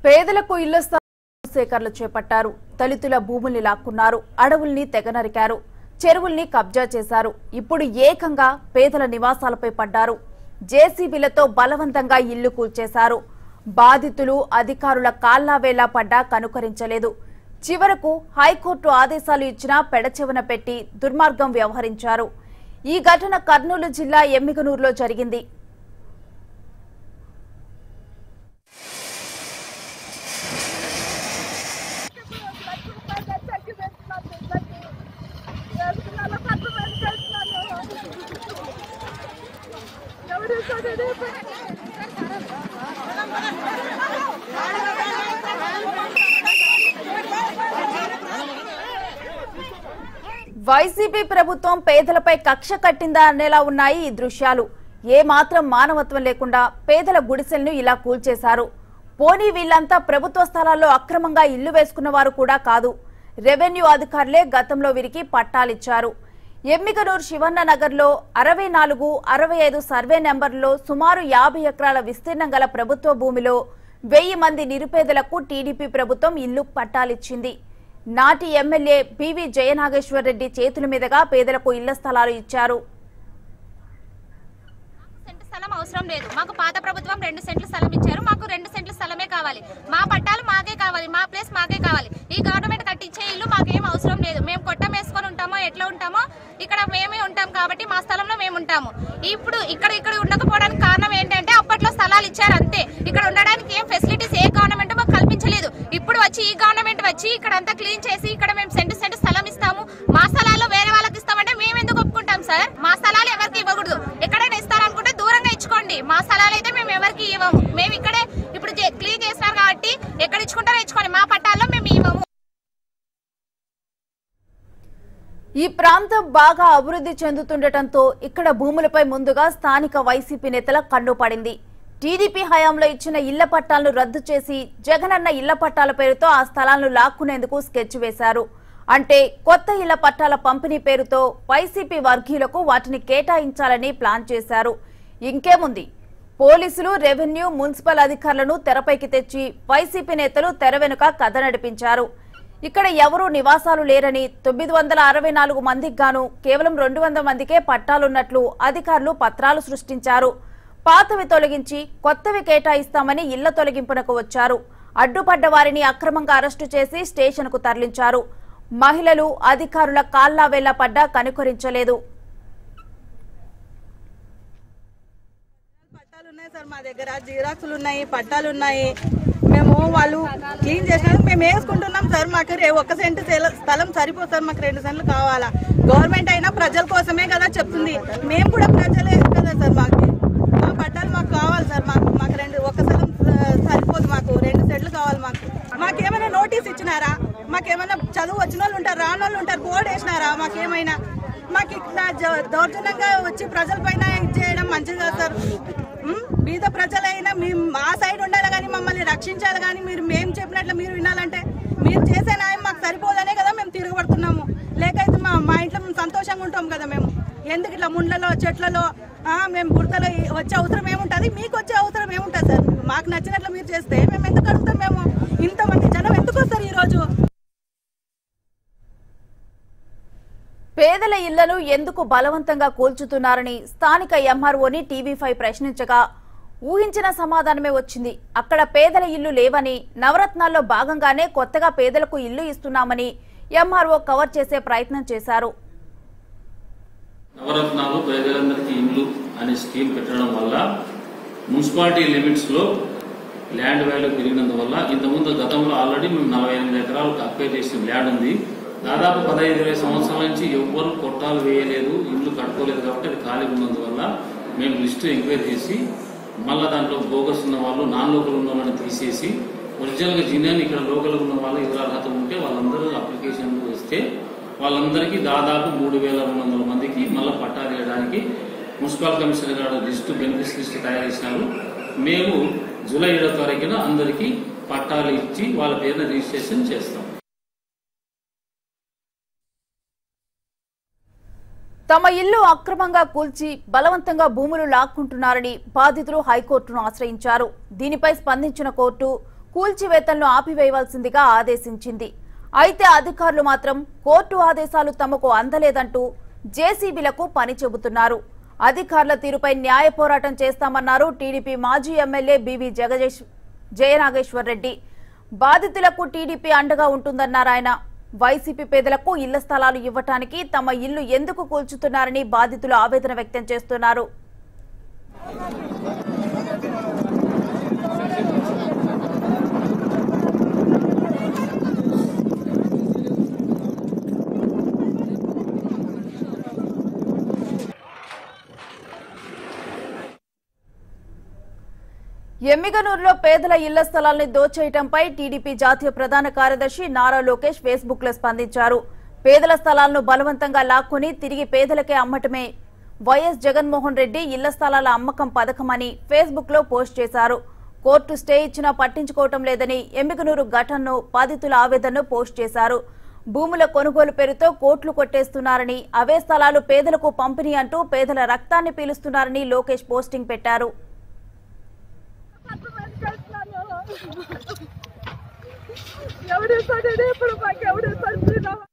పేదలకు ఇళ్ల స్థలాల సేకరణలు చేపట్టారు దళితుల భూముల్ని లాక్కున్నారు అడవుల్ని తెగనరికారు చెరువుల్ని కబ్జా చేశారు ఇప్పుడు ఏకంగా పేదల నివాసాలపై పడ్డారు జేసీబీలతో బలవంతంగా ఇల్లు కూల్చేశారు బాధితులు అధికారుల కాళ్లావేలా పడ్డా కనుకరించలేదు చివరకు హైకోర్టు ఆదేశాలు ఇచ్చినా పెడచెవన పెట్టి దుర్మార్గం వ్యవహరించారు ఈ ఘటన కర్నూలు జిల్లా ఎమ్మిగనూరులో జరిగింది వైసీపీ ప్రభుత్వం పేదలపై కక్ష కట్టిందా అనేలా ఉన్నాయి ఈ దృశ్యాలు ఏ మాత్రం మానవత్వం లేకుండా పేదల గుడిసెలను ఇలా కూల్చేశారు పోనీ వీళ్ళంతా ప్రభుత్వ స్థలాల్లో అక్రమంగా ఇల్లు వేసుకున్న వారు కూడా కాదు రెవెన్యూ అధికారులే గతంలో వీరికి పట్టాలిచ్చారు ఎమ్మిగనూరు శివన్న నగర్లో అరవై నాలుగు అరవై ఐదు సర్వే నెంబర్లో సుమారు యాభై ఎకరాల విస్తీర్ణం గల ప్రభుత్వ భూమిలో వెయ్యి మంది నిరుపేదలకు టీడీపీ ప్రభుత్వం ఇల్లు పట్టాలిచ్చింది నాటి ఎమ్మెల్యే పివి జయనాగేశ్వర్ రెడ్డి చేతుల మీదుగా పేదలకు ఇళ్ల స్థలాలు ఇచ్చారు సెంటు స్థలం అవసరం లేదు మాకు పాత ప్రభుత్వం రెండు సెంట్లు స్థలం ఇచ్చారు మాకు రెండు సెంట్ల స్థలమే కావాలి మా పట్టాలు మాకే కావాలి మా ప్లేస్ మాకే కావాలి ఈ గవర్నమెంట్ కట్టించే ఇల్లు మాకేం అవసరం లేదు మేము కొట్టం వేసుకొని ఉంటామో ఎట్లా ఉంటామో ఇక్కడ మేమే ఉంటాం కాబట్టి మా స్థలంలో మేము ఉంటాము ఇప్పుడు ఇక్కడ ఇక్కడ ఉండకపోవడానికి కారణం ఏంటంటే అప్పట్లో స్థలాలు ఇచ్చారు అంతే ఇక్కడ ఉండడానికి ఏం ఫెసిలిటీస్ ఏ గవర్నమెంట్ మాకు కల్పించలేదు ఇప్పుడు వచ్చి ఈ గవర్నమెంట్ వచ్చి ఇక్కడ అంతా క్లీన్ చేసి ఇక్కడ మేము సెంటు సెంటు స్థలం ఇస్తాము మా స్థలాల్లో వేరే వాళ్ళకి ఇస్తామంటే మేము ఎందుకు ఒప్పుకుంటాం సార్ మా స్థలాలు ఎవరికి ఇవ్వకూడదు ఎక్కడైనా ఇస్తారనుకుంటే దూరంగా ఇచ్చుకోండి మా స్థలాలు అయితే మేము ఎవరికి ఇవ్వము మేము ఇక్కడే ఇప్పుడు క్లీన్ చేస్తున్నారు కాబట్టి ఎక్కడ ఇచ్చుకుంటారో ఇచ్చుకోండి మా పట్టాల్లో మేము ఇవ్వము ఈ ప్రాంతం బాగా అభివృద్ధి చెందుతుండటంతో ఇక్కడ భూములపై ముందుగా స్థానిక వైసీపీ నేతల కన్ను పడింది టీడీపీ హయాంలో ఇచ్చిన ఇళ్ల పట్టాలను రద్దు చేసి జగనన్న ఇళ్ల పట్టాల పేరుతో ఆ స్థలాలను లాక్కునేందుకు స్కెచ్ వేశారు అంటే కొత్త ఇళ్ల పట్టాల పంపిణీ పేరుతో వైసీపీ వర్గీయులకు వాటిని కేటాయించాలని ప్లాన్ చేశారు ఇంకేముంది పోలీసులు రెవెన్యూ మున్సిపల్ అధికారులను తెరపైకి తెచ్చి వైసీపీ నేతలు తెర వెనుక కథ నడిపించారు ఇక్కడ ఎవరూ నివాసాలు లేరని తొమ్మిది వందల అరవై నాలుగు మందికి గాను కేవలం రెండు వందల మందికే పట్టాలున్నట్లు అధికారులు పత్రాలు సృష్టించారు పాతవి తొలగించి కొత్తవి కేటాయిస్తామని ఇళ్ల తొలగింపునకు వచ్చారు అడ్డుపడ్డ వారిని అక్రమంగా అరెస్టు చేసి స్టేషన్కు తరలించారు మహిళలు అధికారుల కాల్లా వేళ్ల పడ్డా కనుకరించలేదు పట్టాలు ఉన్నాయి సార్ మా దగ్గర జిరాక్స్లు ఉన్నాయి పట్టాలు ఉన్నాయి మేము వాళ్ళు క్లీన్ చేసినారు మేము వేసుకుంటున్నాం సార్ మాకు రే- ఒక్క సెంటు సెల- స్థలం సరిపోదు సార్ మాకు రెండు సెంట్లు కావాలా గవర్నమెంట్ అయినా ప్రజల కోసమే కదా చెప్తుంది మేము కూడా ప్రజలే కదా సార్ మాకు మా పట్టాలు మాకు కావాలి సార్ మాకు మాకు రెండు ఒక్క స్థలం ఆ, సరిపోదు మాకు రెండు సెంట్లు కావాలి మాకు మాకేమైనా నోటీస్ ఇచ్చినారా మాకేమైనా చదువు వచ్చిన వాళ్ళు ఉంటారు రాని వాళ్ళు ఉంటారు బోర్డు వేసినారా మాకేమైనా మాకు ఇట్లా జ- దౌర్జన్యంగా వచ్చి ప్రజల పైన చేయడం మంచిది కాదు సార్ ఉమ్, బీద ప్రజలైనా మేము మా సైడ్ ఉండాలి కానీ మమ్మల్ని రక్షించాలి కానీ మీరు మేము చెప్పినట్లు మీరు వినాలంటే మీరు చేసే న్యాయం మాకు సరిపోదనే కదా మేము తిరగబడుతున్నాము లేకైతే మా మా ఇంట్లో మేము సంతోషంగా ఉంటాం కదా మేము ఎందుకు ఇట్లా ముండ్లలో చెట్లలో ఆ, మేము బుడతలో ఈ- వచ్చే అవసరం ఏముంటుంది మీకు వచ్చే అవసరం ఏముంటుంది సార్ మాకు నచ్చినట్లు మీరు చేస్తే మేము ఎందుకు అడుగుతాం మేము ఇంతమంది జనం ఎందుకు వస్తారు ఈరోజు పేదల ఇళ్లను ఎందుకు బలవంతంగా కూల్చుతున్నారని స్థానిక ఎంఆర్ఓని టీవీ ఫైవ్ ప్రశ్నించగా ఊహించిన సమాధానమే వచ్చింది అక్కడ పేదల ఇల్లు లేవని నవరత్నాల్లో భాగంగానే కొత్తగా పేదలకు ఇల్లు ఇస్తున్నామని ఎంఆర్ఓ కవర్ చేసే ప్రయత్నం చేశారు నవరత్నాలు పేదలందరికీ ఇండ్లు అనే స్కీమ్ పెట్టడం వల్ల మున్సిపాలిటీ లిమిట్స్ లో ల్యాండ్ వాల్యూ పెరిగినందువల్ల ఇంతకుముందు గతంలో ఆల్రెడీ మేము నలభై ఎనిమిది ఎకరాలు అక్వైర్ చేసిన ల్యాండ్ ఉంది దాదాపు పదహైదు ఇరవై సంవత్సరాల నుంచి ఎవ్వరు కొట్టాలు వేయలేదు ఇల్లు కట్టుకోలేదు కాబట్టి అది ఖాళీ ఉన్నందువల్ల మేము లిస్టు ఎంక్వైరీ చేసి మళ్ళీ దాంట్లో బోగస్ ఉన్న వాళ్ళు నాన్ లోకల్ ఉన్న వాళ్ళని తీసేసి ఒరిజినల్గా జిన్నాని ఇక్కడ లోకల్ ఉన్న వాళ్ళు ఎవరు అర్హత ఉంటే వాళ్ళందరూ అప్లికేషన్ వస్తే వాళ్ళందరికీ దాదాపు మూడు వేల రెండు వందల మందికి మళ్ళీ పట్టాలు వేయడానికి మున్సిపల్ కమిషనర్ గారు లిస్టు బెనిఫిట్స్ లిస్టు తయారు చేసినారు మేము జూలై ఏడో తారీఖున అందరికీ పట్టాలు ఇచ్చి వాళ్ళ పేరున రిజిస్ట్రేషన్ చేస్తాం తమ ఇల్లు అక్రమంగా కూల్చి బలవంతంగా భూములు లాక్కుంటున్నారని బాధితులు హైకోర్టును ఆశ్రయించారు దీనిపై స్పందించిన కోర్టు కూల్చివేతలను ఆపివేయవలసిందిగా ఆదేశించింది అయితే అధికారులు మాత్రం కోర్టు ఆదేశాలు తమకు అందలేదంటూ జేసీబీలకు పని చెబుతున్నారు అధికారుల తీరుపై న్యాయ పోరాటం చేస్తామన్నారు టీడీపీ మాజీ ఎమ్మెల్యే బివి జగజేష్ జయనాగేశ్వర్ రెడ్డి బాధితులకు టీడీపీ అండగా ఉంటుందన్నారు ఆయన వైసీపీ పేదలకు ఇళ్ల స్థలాలు ఇవ్వటానికి తమ ఇల్లు ఎందుకు కూల్చుతున్నారని బాధితులు ఆవేదన వ్యక్తం చేస్తున్నారు ఎమ్మిగనూరులో పేదల ఇళ్ల స్థలాల్ని దోచేయటంపై టీడీపీ జాతీయ ప్రధాన కార్యదర్శి నారా లోకేష్ ఫేస్బుక్ లో స్పందించారు పేదల స్థలాలను బలవంతంగా లాక్కొని తిరిగి పేదలకే అమ్మటమే వైఎస్ జగన్మోహన్ రెడ్డి ఇళ్ల స్థలాల అమ్మకం పథకమని ఫేస్బుక్ లో పోస్ట్ చేశారు కోర్టు స్టే ఇచ్చినా పట్టించుకోవటం లేదని ఎమ్మిగనూరు ఘటనను బాధితుల ఆవేదనను పోస్ట్ చేశారు భూముల కొనుగోలు పేరుతో కోట్లు కొట్టేస్తున్నారని అవే స్థలాలు పేదలకు పంపిణీ అంటూ పేదల రక్తాన్ని పీలుస్తున్నారని లోకేష్ పోస్టింగ్ పెట్టారు ఎవడేస్తాడే ఇప్పుడు మాకు ఎవడేస్తాడు శ్రీరామ